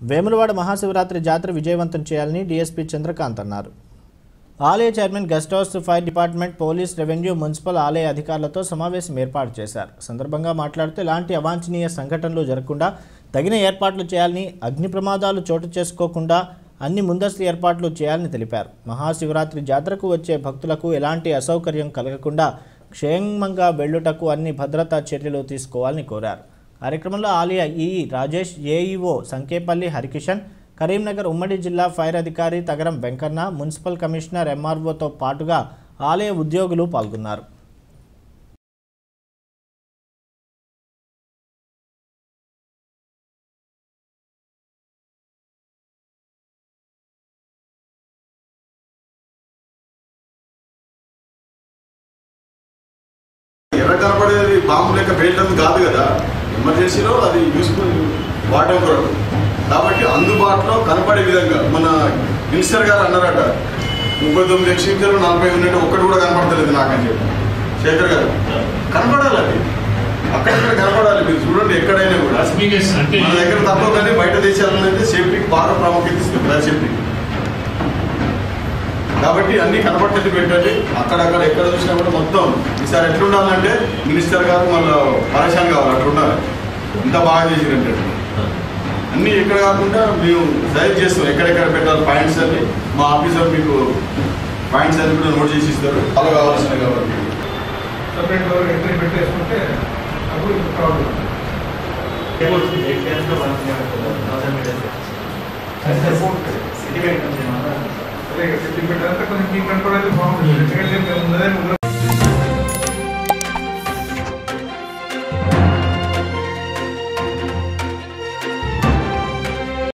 వేములవాడ మహాశివరాత్రి జాతర విజయవంతం చేయాలని డీఎస్పీ చంద్రకాంత్ అన్నారు ఆలయ chairman guest house fire department police revenue municipal ఆలయ అధికారులతో సమావేశం ఏర్పాటు చేశారు సందర్భంగా మాట్లాడుతూ ఇలాంటి అవాంఛనీయ సంఘటనలు జరగకుండా తగిన ఏర్పాట్లు చేయాలని అగ్ని ప్రమాదాలు చోటు చేసుకోకుండా అన్ని ముందస్తు ఏర్పాట్లు చేయాలని తెలిపారు మహాశివరాత్రి జాతరకు వచ్చే భక్తులకు ఎలాంటి అసౌకర్యం కలగకుండా క్షేమంగా వెళ్ళుటకు అన్ని భద్రతా చర్యలు తీసుకోవాలని కోరారు కార్యక్రమంలో ఆలయ ఈఈ రాజేష్ ఏఈఓ సంకేపల్లి హరికిషన్ కరీంనగర్ ఉమ్మడి జిల్లా ఫైర్ అధికారి తగరం వెంకన్న మున్సిపల్ కమిషనర్ ఎంఆర్ఓతో పాటుగా ఆలయ ఉద్యోగులు పాల్గొన్నారు ఎర్ర కనపడేది బాంబు లెక్క పేయటం కాదు కదా ఎమర్జెన్సీలో అది యూస్ఫుల్ వాడటం కొరకు కాబట్టి అందుబాటులో కనపడే విధంగా మన మినిస్టర్ గారు అన్నారట ముప్పై తొమ్మిది ఎక్స్చేంజర్లు నలభై ఉన్నట్టు ఒక్కటి కూడా కనపడతలేదు నాకని చెప్పి శేఖర్ గారు కనపడాలి అది అక్కడక్కడ కనపడాలి మీరు చూడండి ఎక్కడైనా కూడా స్పీకర్స్ అంటే మన దగ్గర తప్ప కానీ బయట దేశాలలో అయితే సేఫ్టీకి బాగా ప్రాముఖ్యత ఇస్తుంది ఫైర్ సేఫ్టీ కాబట్టి అన్ని కనపట్టేది పెట్టండి అక్కడక్కడ ఎక్కడ చూసినా కూడా మొత్తం ఈసారి ఎట్లుండాలంటే మినిస్టర్ గారు మళ్ళీ పరేషాన్ కావాలి అట్లా ఉండాలి ఇంత బాగా చేసిరంటే అన్ని ఎక్కడ కాకుండా మేము సజెస్ట్ చేస్తాం ఎక్కడెక్కడ పెట్టాలి పాయింట్స్ అన్ని మా ఆఫీసర్ మీకు పాయింట్స్ అన్ని కూడా నోట్ చేసి ఇస్తారు వాళ్ళు కావాల్సినవి కాబట్టి సపరేట్ డోర్ ఎంట్రీ పెట్టేసుకుంటే అప్పుడు ప్రాబ్లం అదే సిటీ పెట్టాలంటే కొంచెం మీకు కనపడాలి బాగుంటుంది ఎందుకంటే మేము ముందే ముగ్గురు